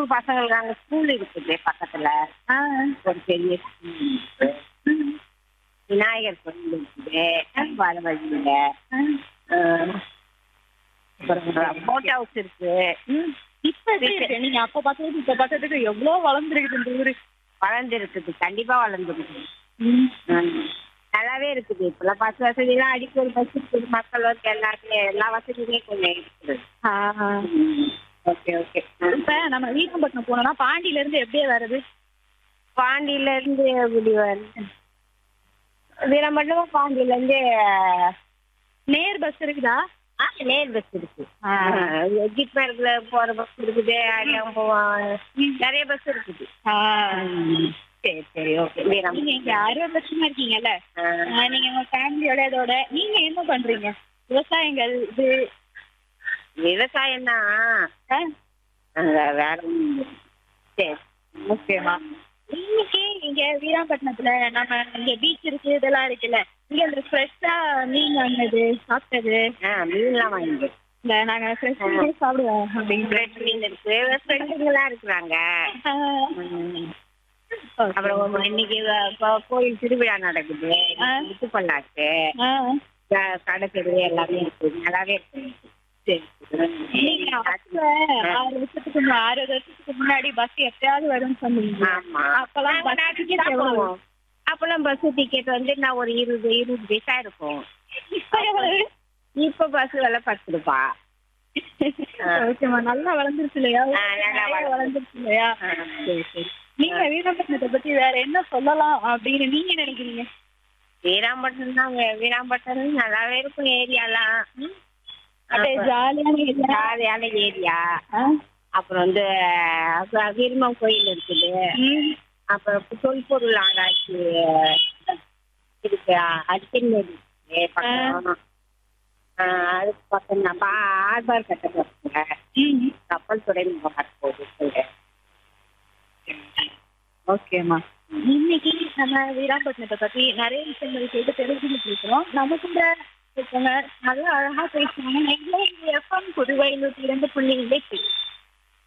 பசங்களுக்கு அங்க ஸ்கூல் இருக்குது பக்கத்துல ஆ, ஒரு பெரிய ஸ்கூல் இருக்கு. ம், விநாயகர் கோயில் இருக்குது வர வழியில ஆ. அப்புறம் போட் ஹவுஸ் இருக்கு ம். இப்ப எப்படி இருக்கு நீங்க அப்ப பார்த்ததுக்கு இப்ப பார்த்ததுக்கு எவ்வளவு வளர்ந்துருக்குது இந்த ஊரு வளர்ந்து இருக்குது கண்டிப்பா வளர்ந்துருக்குது ம். ம். நல்லாவே இருக்குது இப்பெல்லாம் பஸ் வசதி எல்லாம் அடிக்க ஒரு பஸ் இருக்குது மக்கள் வந்து எல்லாருமே எல்லா வசதியுமே கொஞ்சம் இருக்குது ஆ. ஓகே ஓகே இப்ப நம்ம வீரம்பட்டினம் போனோம்னா பாண்டியில இருந்து எப்படியே வருது பாண்டியில இருந்து இப்படி வருது வீரமண்டலம் பாண்டியில இருந்து நேர் பஸ் இருக்குதா ஆ, நேர் பஸ் இருக்கு ஆ. ஜிப்மேர்ல போற பஸ் இருக்குது அடியாங்க போவான் நிறைய பஸ் இருக்குது சரி சரி ஓகே வீரம். நீங்க இங்க அறுபது வருஷமா இருக்கீங்கல்ல ஆ. ஆ, நீங்க உங்க ஃபேமிலியோட இதோட நீங்க என்ன பண்றீங்க விவசாயங்கள் இது விவசாயம் தான் ஆ, வேற ஒண்ணும் இல்ல. சரி ஓகேமா இன்னைக்கு இங்க வீராம்பட்டினத்துல நம்ம இங்க பீச் இருக்கு இதெல்லாம் இருக்குல்ல இங்க இந்த ஃப்ரெஷ்ஷா மீன் வாங்கினது சாப்பிட்டது ஆ மீன்லாம் வாங்கிட்டு இந்த நாங்க ஃப்ரெஷ் சாப்பிடுவோம் அப்படின்னு பிரெட் மீன் இருக்கு ஃப்ரெண்டுங்கெல்லாம் இருக்கிறாங்க ஆ, ம். okay. அப்புறம் இன்னைக்கு வ- கோ- கோயில் திருவிழா நடக்குது ஆ. முத்துப்பல்லாக்கு ஆ, கடைத்தெரு எல்லாமே இருக்கு நல்லாவே இருக்கு சரி நீங்க அப்ப ஆறு வருஷத்துக்கு முன்னாடி அறுபது வருஷத்துக்கு முன்னாடி பஸ் எப்பயாவது வரும்னு சொன்னீங்க ஆமா அப்பெல்லாம் நாங்க bus நடந்து ticket தான் எவ்வளவு? போவோம். அப்பெல்லாம் பஸ் டிக்கெட் வந்து நான் ஒரு இருபது இருபது பைசா இருக்கும் இப்ப எவ்வளவு இப்ப பஸ் விலை பத்து ரூபா ஓகேம்மா நல்லா வளர்ந்துருச்சு இல்லையா ஆ, நல்லா நிறைய வளர்ந்துருச்சு இல்லையா ஆ. சரி சரி நீங்க வீரம்பட்டினத்தை பத்தி வேற என்ன சொல்லலாம் அப்படின்னு நீங்க நினைக்கிறீங்க வீராம்பட்டினம் தான் வே- வீராம்பட்டினம் நல்லாவே இருக்கும் ஏரியாலாம் அப்படியே ஜாலியான ஏரியா ஜாலியான ஏரியா ஆ? அப்புறம் வந்து அப்புறம் வீரமம் கோயில் இருக்குது ம். அப்புறம் தொல்பொருள் ஆராய்ச்சி இருக்கு அடிக்கநேரி பக்கம் ஆ, அதுக்கு பக்கம் நம்ம ஆர்பார் கட்ட பக்கத்துல ம். கப்பல் துறைமுகம் வரப்போகுது ஓகேம்மா இன்னைக்கு நம்ம வீராம்பட்டினத்தை பத்தி நிறைய விஷயங்கள் கேட்டு தெரிஞ்சுக்கிட்டு இருக்கிறோம் நம்ம கூட இருக்கவங்க நல்லா அழகா பேசுவாங்க எங்களை எஃப்எம் புதுவை நூற்றி இரண்டு புள்ளி எட்டு